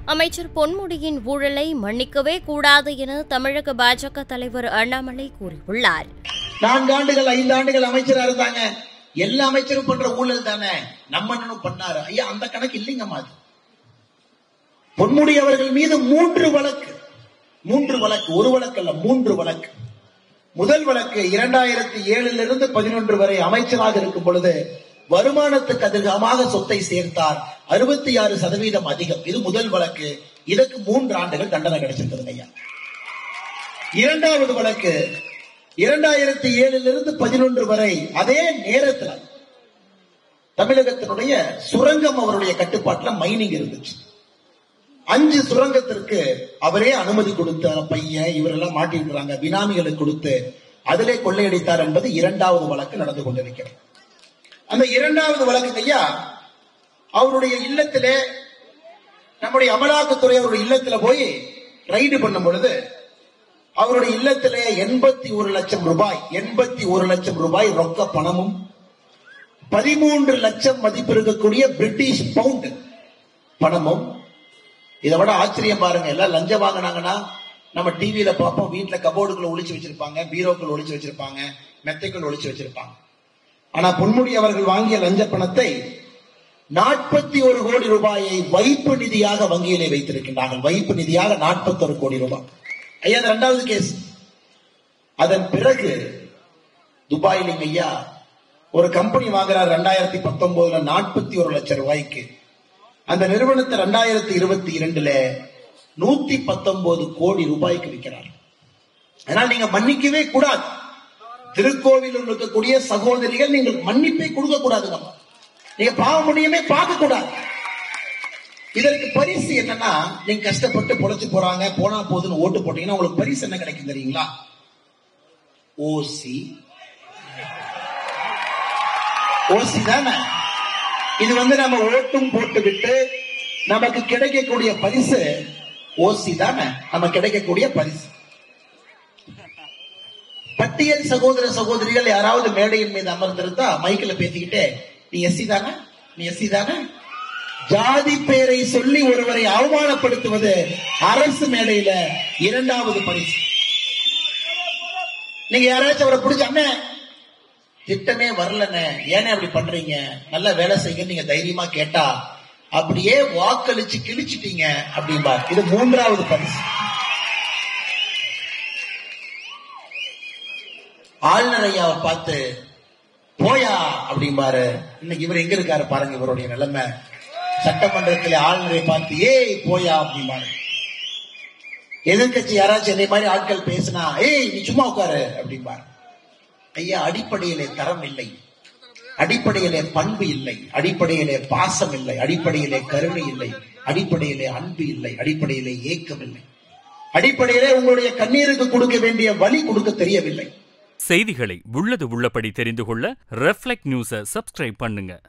அமைச்சர் பொன்முடியின் ஊழலை மன்னிக்கவே கூடாது என தமிழக பாஜக தலைவர் அண்ணாமலை கூறியுள்ளார் நான்கு ஆண்டுகள் ஐந்து ஆண்டுகள் அமைச்சரா இருந்தாங்க எல்லா அமைச்சரும் பண்ற ஊழல் தானே நம்ம அண்ணனும் பண்ணாரு ஐயா அந்த கணக்கு இல்லைங்கம்மா அது பொன்முடி அவர்கள் மீது மூன்று வழக்கு மூன்று வழக்கு ஒரு வழக்கு அல்ல மூன்று வழக்கு முதல் வழக்கு இரண்டாயிரத்தி ஏழுல இருந்து பதினொன்று வரை அமைச்சராக இருக்கும் பொழுது வருமானத்துக்கு அதிகமாக சொத்தை சேர்த்தார் அறுபத்தி ஆறு சதவீதம் அதிகம் இது முதல் வழக்கு இதற்கு மூன்று ஆண்டுகள் தண்டனை கிடைச்சிருக்கிறது ஐயா இரண்டாவது வழக்கு இரண்டாயிரத்தி ஏழுல இருந்து பதினொன்று வரை அதே நேரத்தில் தமிழகத்தினுடைய சுரங்கம் அவருடைய கட்டுப்பாட்டுல மைனிங் இருந்துச்சு அஞ்சு சுரங்கத்திற்கு அவரே அனுமதி கொடுத்த பையன் இவரெல்லாம் மாட்டிருக்கிறாங்க பினாமிகளுக்கு கொடுத்து அதிலே கொள்ளையடித்தார் என்பது இரண்டாவது வழக்கு நடந்து கொண்டிருக்கிறது அந்த இரண்டாவது வழக்கு ஐயா அவருடைய இல்லத்திலே நம்முடைய அமலாக்கத்துறை அவருடைய இல்லத்துல போய் ரைடு பண்ணும் பொழுது அவருடைய இல்லத்திலே எண்பத்தி ஒரு லட்சம் ரூபாய் எண்பத்தி ஒரு லட்சம் ரூபாய் ரொக்க பணமும் பதிமூன்று லட்சம் மதிப்பு இருக்கக்கூடிய பிரிட்டிஷ் பவுண்ட் பணமும் இதை விட ஆச்சரியம் பாருங்க எல்லாம் லஞ்சம் வாங்கினாங்கன்னா நம்ம டிவியில பார்ப்போம் வீட்டுல கபோர்டுக்குள்ள ஒளிச்சு வச்சிருப்பாங்க பீரோக்கள் ஒளிச்சு வச்சிருப்பாங்க மெத்தைக்குள் ஒளிச்சு வச்சிருப்பாங்க ஆனா பொன்முடி அவர்கள் வாங்கிய லஞ்ச பணத்தை நாற்பத்தி ஒரு கோடி ரூபாயை வைப்பு நிதியாக வங்கியிலே வைத்திருக்கின்றார்கள் வைப்பு நிதியாக நாற்பத்தொரு கோடி ரூபாய் ஐயா அது ரெண்டாவது கேஸ் அதன் பிறகு துபாயில் ஐயா ஒரு கம்பெனி வாங்குறார் ரெண்டாயிரத்தி பத்தொன்பதுல நாற்பத்தி ஒரு லட்சம் ரூபாய்க்கு அந்த நிறுவனத்தை ரெண்டாயிரத்தி இருபத்தி இரண்டுல நூத்தி பத்தொன்பது கோடி ரூபாய்க்கு விற்கிறார் அதனால் நீங்க மன்னிக்கவே கூடாது திருக்கோவிலூர் இருக்கக்கூடிய சகோதரிகள் நீங்கள் மன்னிப்பை கொடுக்க கூடாதுங்க நீங்க பாவ முடியுமே பார்க்க கூடாது இதற்கு பரிசு என்னன்னா நீங்க கஷ்டப்பட்டு பொழைச்சு போறாங்க போனா போதுன்னு ஓட்டு போட்டீங்கன்னா உங்களுக்கு பரிசு என்ன கிடைக்கும் தெரியுங்களா ஓசி ஓசி தானே இது வந்து நம்ம ஓட்டும் போட்டு விட்டு நமக்கு கிடைக்கக்கூடிய பரிசு ஓசி தானே நம்ம கிடைக்கக்கூடிய பரிசு பட்டியல் சகோதர சகோதரிகள் யாராவது மேடையின் மீது அமர்ந்திருந்தா மைக்கில் பேசிக்கிட்டே நீ எஸ்சி தானே நீ எஸ்சி தானே ஜாதி பெயரை சொல்லி ஒருவரை அவமானப்படுத்துவது அரசு மேடையில இரண்டாவது பரிசு நீங்க யாராச்சும் அவரை பிடிச்ச அண்ணே திட்டமே வரலண்ணே ஏனே அப்படி பண்றீங்க நல்ல வேலை செய்ய நீங்க தைரியமா கேட்டா அப்படியே வாக்களிச்சு கிழிச்சிட்டீங்க அப்படின்பா இது மூன்றாவது பரிசு ஆளுநர் ஐயாவை பார்த்து போயா அப்படிம்பாரு இன்னைக்கு இவர் எங்க இருக்காரு பாருங்க இவருடைய நிலைமை சட்டமன்றத்தில் ஆளுநரை பார்த்து ஏய் போயா அப்படிம்பாரு எதிர்கட்சி யாராச்சும் இதே மாதிரி ஆட்கள் பேசினா ஏய் நீ சும்மா உட்காரு அப்படிம்பாரு ஐயா அடிப்படையிலே தரம் இல்லை அடிப்படையிலே பண்பு இல்லை அடிப்படையிலே பாசம் இல்லை அடிப்படையிலே கருணை இல்லை அடிப்படையிலே அன்பு இல்லை அடிப்படையிலே ஏக்கம் இல்லை அடிப்படையிலே உங்களுடைய கண்ணீருக்கு கொடுக்க வேண்டிய வழி கொடுக்க தெரியவில்லை செய்திகளை உள்ளது உள்ளபடி தெரிந்து கொள்ள ரெஃப்ளெக்ட் நியூஸை சப்ஸ்கிரைப் பண்ணுங்க